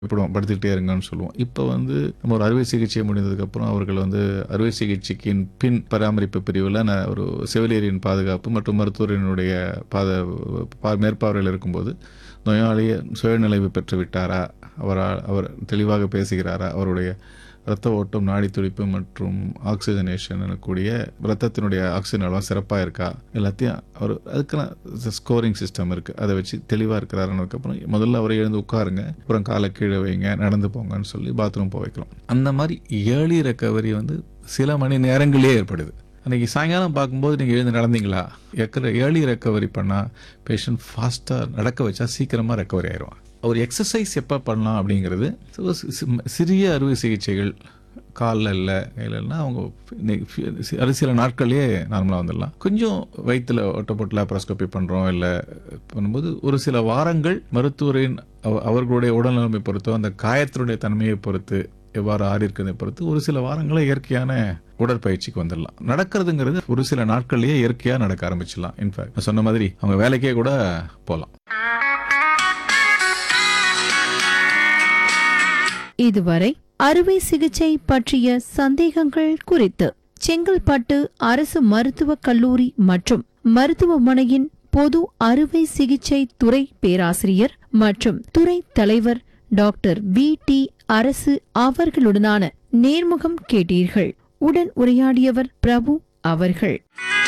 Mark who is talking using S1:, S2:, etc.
S1: இப்படும் படுத்துக்கிட்டே இருங்கன்னு சொல்லுவோம் இப்போ வந்து நம்ம ஒரு அறுவை சிகிச்சை முடிந்ததுக்கப்புறம் அவர்கள் வந்து அறுவை சிகிச்சைக்கின் பின் பராமரிப்பு பிரிவில் நான் ஒரு செவிலியரின் பாதுகாப்பு மற்றும் மருத்துவரினுடைய பாத பா- மேற்பார்வையில் இருக்கும்போது நோயாளி சுயநிலைவு பெற்று விட்டாரா அவரால் அவர் தெளிவாக பேசுகிறாரா அவருடைய இரத்த ஓட்டம் நாடி துடிப்பு மற்றும் ஆக்சிஜனேஷன் கூடிய ரத்தத்தினுடைய ஆக்சிஜன் அளவு சிறப்பாக இருக்கா எல்லாத்தையும் அவர் அதுக்கெல்லாம் ஸ்கோரிங் சிஸ்டம் இருக்குது அதை வச்சு தெளிவாக இருக்கிறாருன்னதுக்கப்புறம் முதல்ல அவரை எழுந்து உட்காருங்க அப்புறம் காலை கீழே வைங்க நடந்து போங்கன்னு சொல்லி பாத்ரூம் போக வைக்கிறோம் அந்த மாதிரி ஏர்லி ரெக்கவரி வந்து சில மணி நேரங்களே ஏற்படுது அன்றைக்கி சாயங்காலம் பார்க்கும்போது நீங்கள் எழுந்து நடந்தீங்களா எக்கிற ஏர்லி ரெக்கவரி பண்ணால் பேஷண்ட் ஃபாஸ்ட்டாக நடக்க வச்சா சீக்கிரமாக ரெக்கவரி ஆயிடுவான் ஒரு எக்ஸசைஸ் எப்போ பண்ணலாம் அப்படிங்கிறது so சி- சி- சிறிய அறுவை சிகிச்சைகள் காலில் இல்லை கையில் இல்லைன்னா அவங்க இன்னைக்கு ஃபி- சி- அது சில நாட்கள்லேயே நார்மலாக வந்துடலாம் கொஞ்சம் வயிற்றில் ஒட்டப்பட்டு லாப்ரோஸ்கோபி பண்ணுறோம் இல்லை பண்ணும்போது ஒரு சில வாரங்கள் மருத்துவரின் அவ- அவர்களுடைய உடல்நிலைமை பொறுத்தோ அந்த காயத்தினுடைய தன்மையை பொறுத்து எவ்வாறு ஆறி இருக்கிறதை பொறுத்து ஒரு சில வாரங்களே இயற்கையான உடற்பயிற்சிக்கு வந்துடலாம் நடக்கிறதுங்கிறது ஒரு சில நாட்கள்லயே இயற்கையாக நடக்க ஆரம்பிச்சிடலாம் இன்ஃபேக்ட் நான் சொன்ன மாதிரி அவங்க வேலைக்கே கூட போகலாம்
S2: இதுவரை அறுவை சிகிச்சை பற்றிய சந்தேகங்கள் குறித்து செங்கல்பட்டு அரசு மருத்துவக் கல்லூரி மற்றும் மருத்துவமனையின் பொது அறுவை சிகிச்சை துறை பேராசிரியர் மற்றும் துறை தலைவர் டாக்டர் பி டி அரசு அவர்களுடனான நேர்முகம் கேட்டீர்கள் உடன் உரையாடியவர் பிரபு அவர்கள்